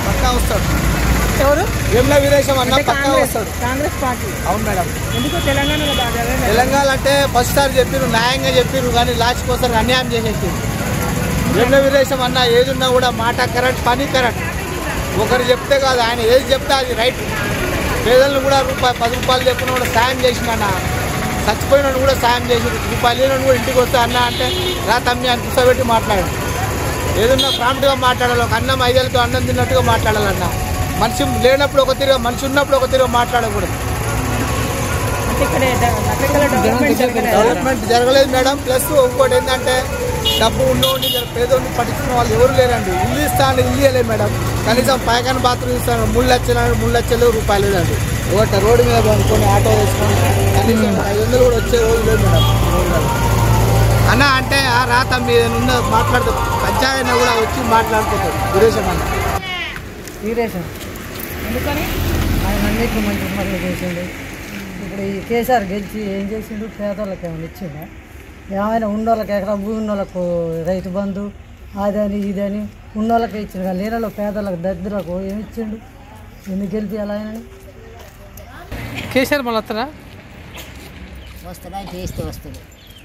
పక్కా వస్తాడు ఎవరు వేముల వీరేశం అన్న అంటే పక్కా కాంగ్రెస్ వస్తాడు కాంగ్రెస్ పార్టీ అవును మేడం ఎందుకు తెలంగాణలో బాగా జరగలేదు. తెలంగాణ అంటే ఫస్ట్ సారి చెప్పిరు న్యాయంగా చెప్పిరు కానీ లాస్ట్ కోసం అన్యాయం చేసేసి వేముల వీరేశం అన్న ఏది ఉన్నా కూడా మాట కరెక్ట్ పని కరెక్ట్ ఒకరు చెప్తే కాదు ఆయన ఏది చెప్తే అది రైట్ పేదలను కూడా రూపాయి పది రూపాయలు చెప్పుకున్న కూడా సాయం చేసిన అన్న చచ్చిపోయిన కూడా సాయం చేసి రూపాయలు లేని కూడా ఇంటికి వస్తే అన్న అంటే రా తమ్మి అని కూర్చోబెట్టి మాట్లాడు ఏదన్నా ప్రాంప్ట్గా మాట్లాడాలి ఒక అన్నం ఐదేళ్ళతో అన్నం తిన్నట్టుగా మాట్లాడాలన్న మనిషి లేనప్పుడు ఒక తిరిగి మనిషి ఉన్నప్పుడు ఒక తిరిగి మాట్లాడకూడదు అంటే ఇక్కడ డ- నకరికల డెవలప్మెంట్ జరగలేదు డెవలప్మెంట్ జరగలేదు మేడం ప్లస్ ఇంకోటి ఏంటంటే డబ్బు ఉన్నోడిని జర పేదోడిని పట్టించుకున్న వాళ్ళు ఎవరు లేరండి ఇల్లు ఇస్తాను ఇల్లు ఇవ్వలేదు మేడం కనీసం పైకాన బాత్రూమ్ ఇస్తాను మూడు లక్షలు మూడు లక్షలు రూపాయలు లేదండి ఒకటి రోడ్డు మీద కొనుక్కొని ఆటో వేసుకొని కనీసం ఐదు వందలు కూడా వచ్చే రోజు లేదు మేడం ఈ రోజులలో. అన్న అంటే ఆ రాత మీద ఉన్న మాట్లాడుతూ పంచాయతీ కూడా వచ్చి మాట్లాడుతుంటాడు సురేష్ అన్న వీరేశం ఎందుకని ఆయన అన్నింటినీ మంచి పనులు చేసిండు ఇప్పుడు ఈ కేసీఆర్ గెలిచి ఏం చేసిండు పేదోళ్ళకి ఏమైనా ఇచ్చిండా ఏమైనా ఉన్నోళ్ళకి ఎకరా భూమి ఉన్నోళ్ళకు రైతు బంధు అదని ఇదని ఉన్నోళ్ళకి ఇచ్చిండు కానీ లేనలో పేదోళ్ళకి దరిద్రులకు ఏమి ఇచ్చిండు ఎందుకు గెలిపియాలి ఆయనని కేసీఆర్ మళ్ళీ వస్తారా వస్తుందా చేస్తే వస్తుంది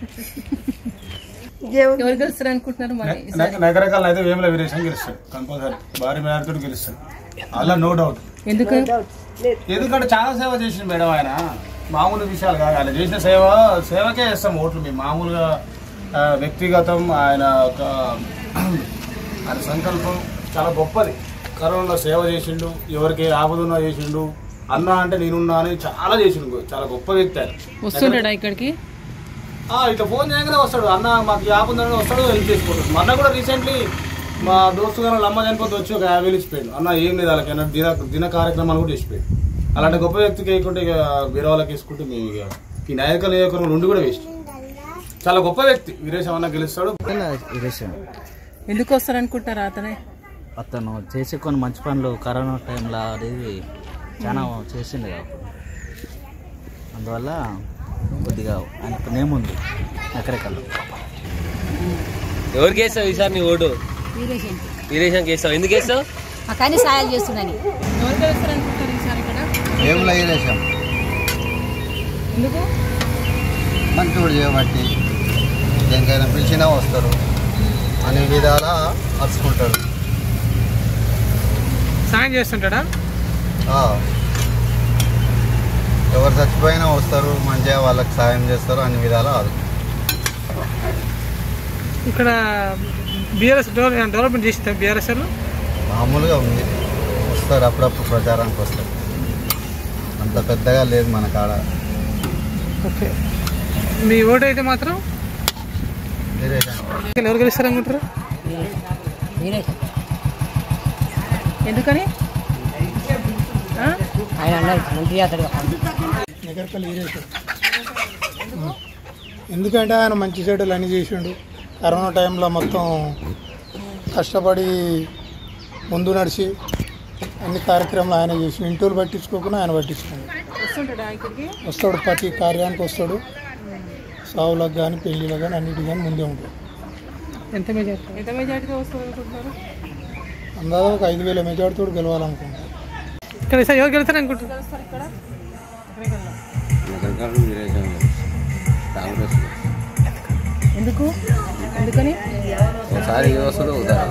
ఎవరు గెలుస్తారు అనుకుంటున్నారు మరి నగరకాలను అయితే వేముల వీరేశం గెలుస్తాడు కంపల్సరీ భారీ మేరతో గెలుస్తాడు అలా నో డౌట్ ఎందుకు ఎందుకంటే చాలా సేవ చేసింది మేడం ఆయన మామూలు విషయాలు కాదు ఆయన చేసిన సేవ సేవకే వేస్తాం ఓట్లు మేము మామూలుగా ఆ, వ్యక్తిగతం ఆయన ఒక ఆయన సంకల్పం చాలా గొప్పది కరోనాలో సేవ చేసిండు ఎవరికి ఆపదున్నా చేసిండు అన్న అంటే నేనున్నా అని చాలా చేసిండు చాలా గొప్ప వ్యక్తి ఆయన వస్తుంటాడా ఇక్కడికి ఆ, ఇట్లా ఫోన్ చేయగానే వస్తాడు అన్న మాకు యాప్ ఉందని వస్తాడు హెల్ప్ చేసుకుంటాడు మొన్న కూడా రీసెంట్లీ మా దోస్తు గారు వాళ్ళ అమ్మ చనిపోతే వచ్చి ఒక యాభై వేలు ఇచ్చిపోయాడు అన్న ఏం లేదు వాళ్ళకైనా దిన దిన కార్యక్రమాలు కూడా చేసిపోయాడు అలాంటి గొప్ప వ్యక్తికి వేయకుంటే ఇక వేరే వాళ్ళకి వేసుకుంటే మేము ఇక ఈ నాయకుల నియోజకవర్గం నుండి కూడా వేస్ట్ చాలా గొప్ప వ్యక్తి వీరేశం అన్న గెలుస్తాడు విరేశం ఎందుకు వస్తారు అనుకుంటున్నారు అతనే అతను చేసే కొన్ని మంచి పనులు కరోనా టైంలో అనేది చాలా చేసిండు కదా అప్పుడు అందువల్ల కొద్దిగా ఆయనకు నేమ్ ఉంది ఎక్కడెక్కడ ఎవరికి వేస్తావు ఈసారి నీ ఓటు వీరేశానికి వేస్తావు ఎందుకు వేస్తావు కానీ సాయాలు చేస్తుందని ఎవరు గెలుస్తారు అనుకుంటారు ఈసారి ఇక్కడ వేముల వీరేశం ఎందుకు మంచోడు చేయబట్టి దేనికైనా పిలిచినా వస్తారు అన్ని విధాలా అరుచుకుంటాడు సాయం చేస్తుంటాడా ఆ. ఎవరు చచ్చిపోయినా వస్తారు మంచిగా వాళ్ళకి సాయం చేస్తారు అన్ని విధాలా ఆదుకుంటారు ఇక్కడ బీఆర్ఎస్ డెవలప్మెంట్ చేసింది బీఆర్ఎస్ మామూలుగా ఉంది వస్తారు అప్పుడప్పుడు ప్రచారానికి వస్తారు అంత పెద్దగా లేదు మన కాడ ఓకే మీ ఓటు అయితే మాత్రం వీరేశం ఎవరు గెలుస్తారు అనుకుంటారు ఎందుకని ఆ? ఆయన అన్నారు మంత్రి అతడు నగరపల్లి వీరేశ్వర్ ఎందుకంటే ఆయన మంచి చెడులు అన్ని చేసిండు కరోనా టైంలో మొత్తం కష్టపడి ముందు నడిచి అన్ని కార్యక్రమాలు ఆయన చేసి ఇంటూరు పట్టించుకోకుండా ఆయన పట్టించుకోండి వస్తుంటాడా ఇక్కడికి వస్తాడు ప్రతి కార్యానికి వస్తాడు సావులకు కానీ పెళ్ళిళ్ళకు కానీ అన్నిటికి కానీ ముందే ఉంటాడు ఎంత మెజార్టీ ఎంత మెజార్టీతో వస్తారు అనుకుంటున్నారు అందాక ఒక ఐదు వేల మెజార్టీతో గెలవాలనుకుంటాడు ఇక్కడ ఈసారి ఎవరు గెలుస్తారు అనుకుంటున్నారు ఎందుకు ఎందుకని ఒకసారి ఇది వస్తుంది ఉదాహరణ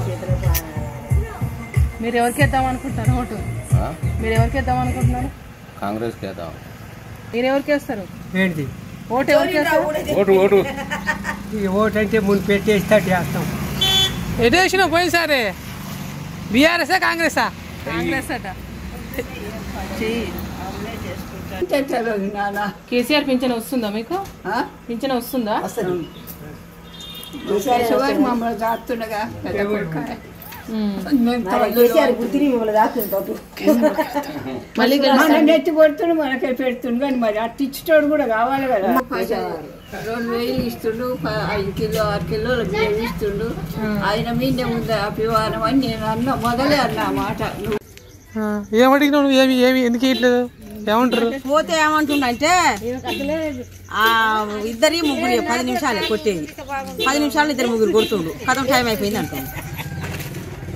మీరు ఎవరికి వేద్దాం అనుకుంటున్నారు ఓటు మీరు ఎవరికి వేద్దాం అనుకుంటున్నారు కాంగ్రెస్కి వేద్దాం మీరు ఎవరికి వేస్తారు ఏంటిది ఓటు ఎవరికి వేస్తారు ఓటు ఓటు ఈ ఓటు అంటే ముందు పెట్టేస్తాడు చేస్తాం ఎటు వేసినావు పోయినసారి బీఆర్ఎస్ఆ కాంగ్రెసా కాంగ్రెస్ అట చెయ్యి కేసీఆర్ పింఛన్ వస్తుందా మీకు పింఛన్ వస్తుందా మమ్మల్ని దాస్తుండగా పెద్ద కొడుకు మళ్ళీ నెత్తి పడుతుండు మనకే పెడుతుండు కానీ మరి అట్టి ఇచ్చేటోడు కూడా కావాలి కదా రెండు వేలు ఇస్తుండు ప- ఐదు కిలో ఆరు కిలోల బియ్యం ఇస్తుండు ఆయన మీదే ఉంది అభిమానం అని నేను అన్న మొదలే అన్న ఆ మాట నువ్వు ఏమడిగినావు నువ్వు ఏమి ఏమి ఎందుకు ఇట్లేదు ఏమంటారు పోతే ఏమంటుండంటే ఆ ఇద్దరి ముగ్గురు పది నిమిషాలే కొట్టేది పది నిమిషాలు ఇద్దరు ముగ్గురు కొడుతుండు కథం టైం అయిపోయింది అంటాడు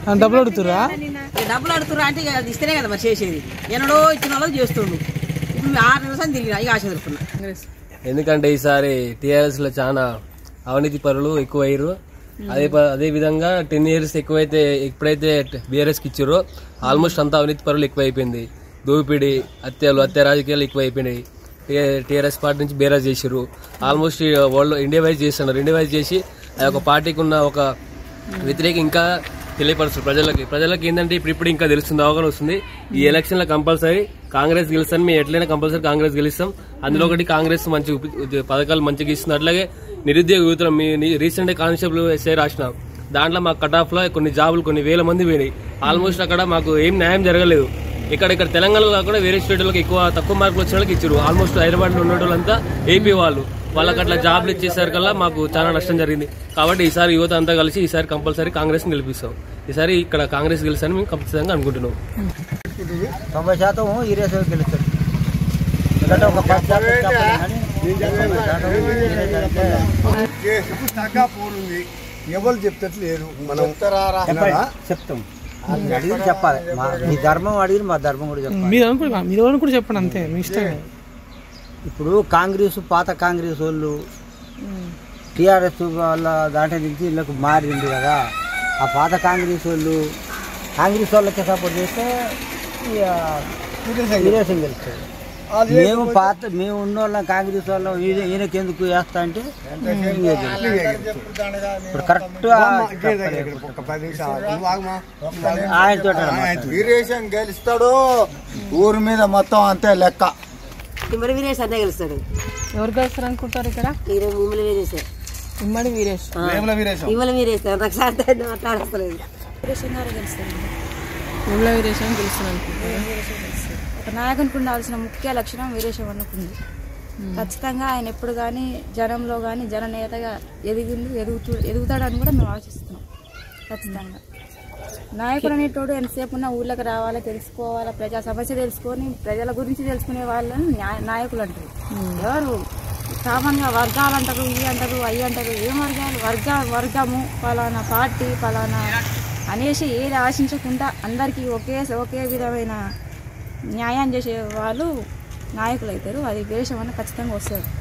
డబ్బులు అడుగుతురా ఇక డబ్బులు అడుగుతురా అంటే ఇక అది ఇస్తేనే కదా మరి చేసేది ఎన్నడో ఇచ్చిన వాళ్ళు చేస్తుండు ఇప్పుడు మేము ఆరు నిమిషాలు తిరిగిన ఇక ఆశ ఎదుర్కొన్నా ఎందుకంటే ఈసారి టీఆర్ఎస్ లో చాలా అవినీతి పరులు ఎక్కువయ్యారు అదే ప- అదే విధంగా టెన్ ఇయర్స్ ఎక్కువైతే ఎప్పుడైతే బీఆర్ఎస్ కి ఇచ్చారో ఆల్మోస్ట్ అంతా అవినీతి పరులు ఎక్కువైపోయింది దోపిడీ హత్యలు హత్య రాజకీయాలు ఎక్కువైపోయినాయి టీఆర్ఎస్ పార్టీ నుంచి బీఆర్ఎస్ చేసారు ఆల్మోస్ట్ వరల్డ్ ఇండియా వైజ్ చేస్తున్నారు ఇండియా వైజ్ చేసి ఆ యొక్క పార్టీకి ఉన్న ఒక వ్యతిరేక ఇంకా తెలియపరుస్తారు ప్రజలకి ప్రజలకి ఏంటంటే ఇప్పుడు ఇప్పుడు ఇంకా తెలుస్తుంది అవగాహన వస్తుంది ఈ ఎలక్షన్ లో కంపల్సరీ కాంగ్రెస్ గెలుస్తాను మేము ఎట్లయినా కంపల్సరీ కాంగ్రెస్ గెలుస్తాం అందులో ఒకటి కాంగ్రెస్ మంచి ఉప- ఉద్య- పథకాలు మంచిగా ఇస్తుంది అట్లాగే నిరుద్యోగ యువతలు మీ రీసెంట్ కానిస్టేబుల్ ఎస్ఐ రాసినాం దాంట్లో మాకు కట్ ఆఫ్ లో కొన్ని జాబులు కొన్ని వేల మంది పోయినాయి ఆల్మోస్ట్ అక్కడ మాకు ఏం న్యాయం జరగలేదు ఇక్కడ ఇక్కడ తెలంగాణలో కాకుండా వేరే స్టేట్లకు ఎక్కువ తక్కువ మార్కులు వచ్చిన వాళ్ళకి ఇచ్చారు ఆల్మోస్ట్ హైదరాబాద్ లో ఉన్న వాళ్ళంతా ఏపీ వాళ్ళు వాళ్ళకి అట్లా జాబ్లు ఇచ్చేసరికల్లా మాకు చాలా నష్టం జరిగింది కాబట్టి ఈసారి యువత అంతా కలిసి ఈసారి కంపల్సరీ కాంగ్రెస్ ని గెలిపిస్తాం ఈసారి ఇక్కడ కాంగ్రెస్ గెలిచారని మేము ఖచ్చితంగా అనుకుంటున్నాం తొంభై శాతం ఈరేస్ గెలుస్తాడు ఎందుకంటే ఒక పది శాతం చెప్పలేం కానీ తొంభై శాతం ఈరేస్ అంటే తగ్గ పోరుంది ఎవరు చెప్తట్లేరు మనం చెప్పండి. చెప్తాం అది అడిగి చెప్పాలి మా మీ ధర్మం అడిగి మా ధర్మం కూడా చెప్పాలి మీరు అనుకో మీరు కూడా చెప్పండి అంతే మీ ఇష్టం ఇప్పుడు కాంగ్రెస్ పాత కాంగ్రెస్ వాళ్ళు టీఆర్ఎస్ వాళ్ళ దాంట్లో నుంచి వీళ్ళకు మారింది కదా ఆ పాత కాంగ్రెస్ వాళ్ళు కాంగ్రెస్ వాళ్ళకి సపోర్ట్ చేస్తే ఇక తెలుస్తుంది గెలుస్తుంది మేము పాత మేము ఉన్న వాళ్ళం కాంగ్రెస్ వాళ్ళం ఈయన ఈయనకి ఎందుకు వేస్తా అంటే ఈయన గెలుస్తాడు. ఇప్పుడు కరెక్ట్ ఆయనతో వీరేశం గెలుస్తాడు ఊరి మీద మొత్తం అంతే లెక్క మరి వీరేష్ అదే గెలుస్తాడు ఎవరు గెలుస్తారు అనుకుంటారు ఇక్కడ ఈరోజు మిమ్మల్ని వీరేష్ ఉమ్మడి వీరేష్ వేముల వీరేశం మిమ్మల్ని వీరేష్ రక్షార్థ మాట్లాడస్తలేదు ఉమ్మడి వీరేష్ అని గెలుస్తారు అనుకుంటారు ఒక నాయకునికి ఉండాల్సిన ముఖ్య లక్షణం వీరేశం అన్నకుంది ఖచ్చితంగా ఆయన ఎప్పుడు కానీ జనంలో కానీ జననేతగా ఎదిగింది ఎదుగుతూ ఎదుగుతాడని కూడా మేము ఆశిస్తున్నాం ఖచ్చితంగా నాయకుడు అనేటోడు ఎంతసేపు ఉన్న ఊళ్ళకి రావాలి తెలుసుకోవాలి ప్రజా సమస్య తెలుసుకొని ప్రజల గురించి తెలుసుకునే వాళ్ళని న్యాయ- నాయకులు అంటారు ఎవరు కామన్గా వర్గాలు అంటారు ఇవి అంటారు అవి అంటారు ఏం వర్గాలు వర్గ వర్గము పలానా పార్టీ పలానా అనేసి ఏది ఆశించకుండా అందరికీ ఒకే ఒకే విధమైన న్యాయం చేసే వాళ్ళు నాయకులు అవుతారు అది వేషం అన్న ఖచ్చితంగా వస్తారు